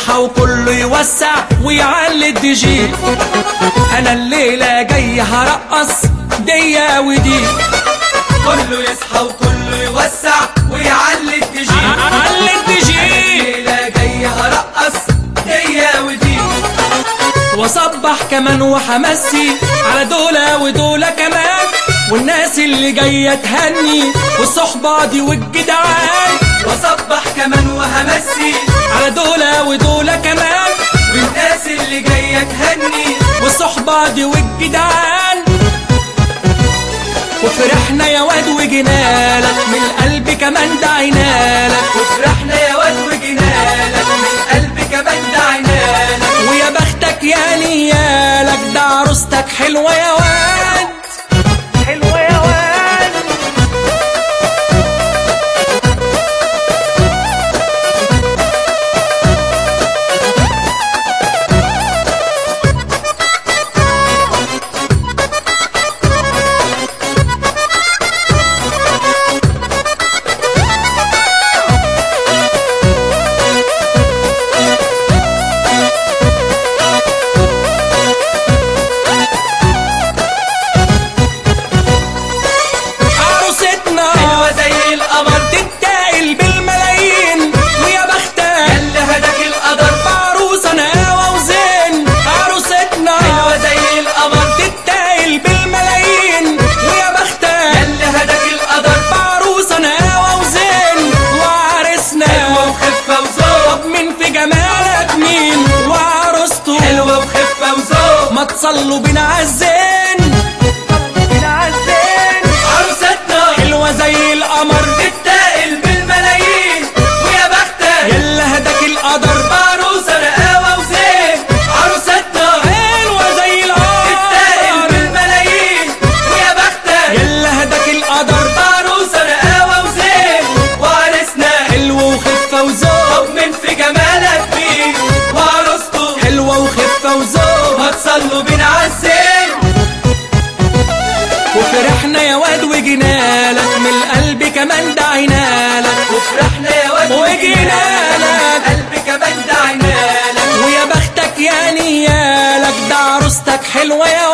يصحى وكله يوسع ويعلي الدي جي انا الليله جاي هرقص ديا ودي كله يصحى وكله يوسع ويعلي الدي علي الدي جي الليلة جاي هرقص هي ودي واصبح كمان وحمسي على دولة ودولة كمان والناس اللي جاية تهني والصحبة دي والجدعان وصبح كمان وهمسي على دولة ودولة كمان والناس اللي جاية تهني والصحبة دي والجدعان وفرحنا يا واد وجنالك من القلب كمان دعينالك وفرحنا يا واد وجنالك من قلبي كمان دعينالك ويا بختك يا نيالك ده عروستك حلوة يا واد حلوة يا واد عروستنا حلوة زي القمر تتاقل بالملايين ويا بختك اللي هداك القدر عروسة نقاوة وزين عروستنا حلوة زي القمر تتاقل بالملايين ويا بختك اللي هداك القدر عروسة نقاوة وزين وعرسنا حلوة وخفة وذوق طب مين في جمالك مين وعروسته حلوة وخفة وذوق ما تصلوا بينا عالزين عروستنا حلوة زي القمر تتاقل بالملايين ويا بختك يلا هداك القدر عروسة رقاوة وزين عروستنا حلوة زي تتاقل القمر بالملايين ويا بختك يلا هداك القدر عروسة رقاوة وزين وعرسنا حلو وخفة وذوق طب من في جمالك مين وعروسته حلوة وخفة وذوق ما تصلوا بينا عالزين وفرحنا يا واد وجنالك من القلب كمان دعينالك وفرحنا يا واد وجنالك. قلبي كمان دعينالك ويا بختك يا نيالك ده عروستك حلوة يا